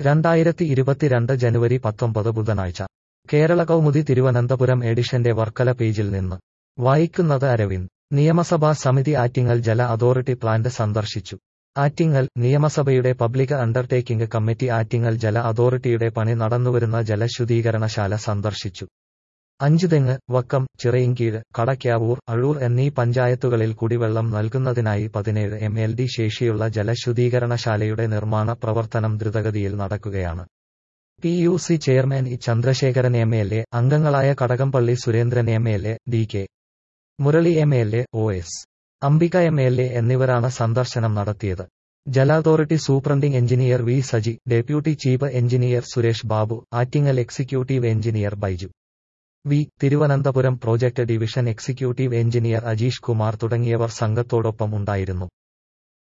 രണ്ടായിരത്തി ഇരുപത്തിരണ്ട് ജനുവരി പത്തൊമ്പത് ബുധനാഴ്ച കേരള കൗമുദി തിരുവനന്തപുരം എഡിഷന്റെ വർക്കല പേജിൽ നിന്ന് വായിക്കുന്നത് അരവിന്ദ് നിയമസഭാ സമിതി ആറ്റിങ്ങൽ ജല അതോറിറ്റി പ്ലാന്റ് സന്ദർശിച്ചു ആറ്റിങ്ങൽ നിയമസഭയുടെ പബ്ലിക് അണ്ടർടേക്കിംഗ് കമ്മിറ്റി ആറ്റിങ്ങൽ ജല അതോറിറ്റിയുടെ പണി നടന്നുവരുന്ന ജലശുദ്ധീകരണശാല സന്ദർശിച്ചു അഞ്ചുതെങ്ങ് വക്കം ചിറയിൻകീഴ് കടയ്ക്കാവൂർ അഴൂർ എന്നീ പഞ്ചായത്തുകളിൽ കുടിവെള്ളം നൽകുന്നതിനായി പതിനേഴ് എം എൽ ഡി ശേഷിയുള്ള ജലശുദ്ധീകരണശാലയുടെ നിർമ്മാണ പ്രവർത്തനം ദ്രുതഗതിയിൽ നടക്കുകയാണ് P U C chairman E Chandrasekharan M L A അംഗങ്ങളായ Kadakampally Surendran M L A D K Murali M L A O S Ambika M L A എന്നിവരാണ് സന്ദർശനം നടത്തിയത് ജല authority superintending engineer V Saji deputy chief engineer Suresh Babu Attingal executive engineer Baiju V Thiruvananthapuram project division executive engineer Ajeesh Kumar തുടങ്ങിയവർ സംഘത്തോടൊപ്പം ഉണ്ടായിരുന്നു